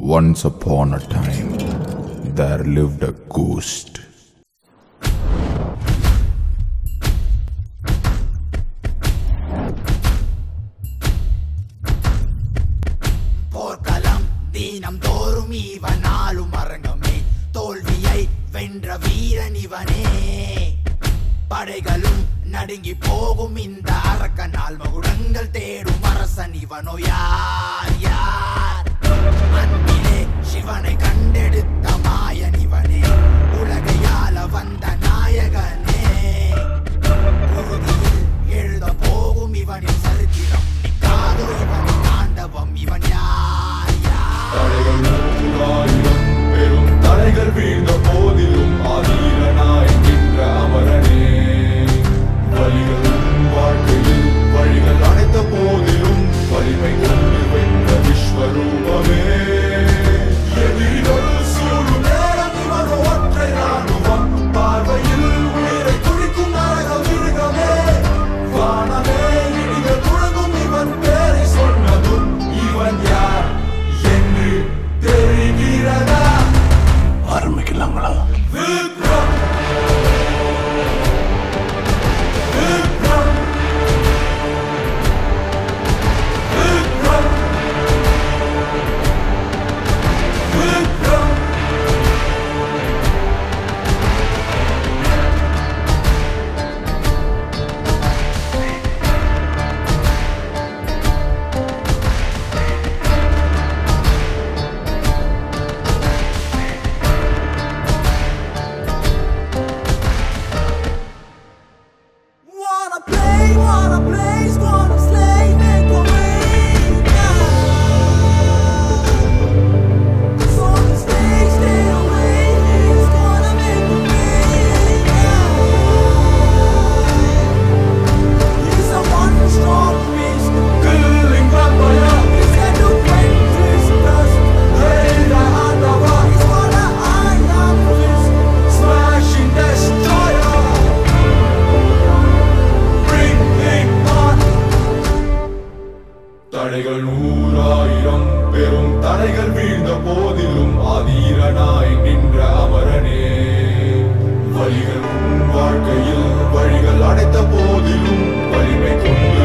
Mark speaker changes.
Speaker 1: Once upon a time, there lived a ghost.
Speaker 2: போர்க்களம் தீனம் தோறும் இவன் ஆளும் அரங்கமே தோல்வியை வென்ற வீரன் இவனே படைகளும் நடுங்கி போகும் இந்த அரக்கனால் மகுடங்கள் தேடும் அரசன் இவனோ யார் யார் அன்பிலே சிவனை கண்டெடுத்த மாயன் இவனே உலகையால வந்த நாயகனே உறுதியில் எழுத போகும் இவனின் சரித்திரம் நிற்காதோ இவனின் தாண்டவம் இவன் யார் யார்
Speaker 3: தடைகள் நூறாயிரம் பெரும் தடைகள் வீழ்ந்த போதிலும் ஆதீரனாய் நின்ற அமரனே வழிகள் உன் வாழ்க்கையில் வழிகள் அடைத்த போதிலும் வலிமை கொண்டு வென்ற விஸ்வரூபமே எதிரிகள் சூழும் நேரம் இவன் ஒற்றை ராணுவம் பார்வையில் உயிரை துடிக்கும் நரக மிருகமே வானமே இடிகள் முழங்கும் இவன் பேரை சொன்னதும் இவன் யார் என்று தெரிகிறதா
Speaker 1: ஆரம்பிக்கலாங்களா
Speaker 3: Vikram Vikram Vikram Vikram
Speaker 2: Wanna play, wanna play, wanna slay, make a way now. So to stay, stay away, he's gonna make a way now. He's a one strong beast,
Speaker 3: killing vampire
Speaker 2: he's got to break his dust.
Speaker 3: Hey, the underworld
Speaker 2: He's got a iron fist,
Speaker 3: smashing destroyer bring it on தடைகள் நூறாயிரம் பெரும் தடைகள் வீழ்ந்த போதிலும் ஆதீரனாய் நின்ற அமரனே வழிகள் உன் வாழ்க்கையில் வழிகள் அடைத்த போதிலும் வலிமை கொண்டு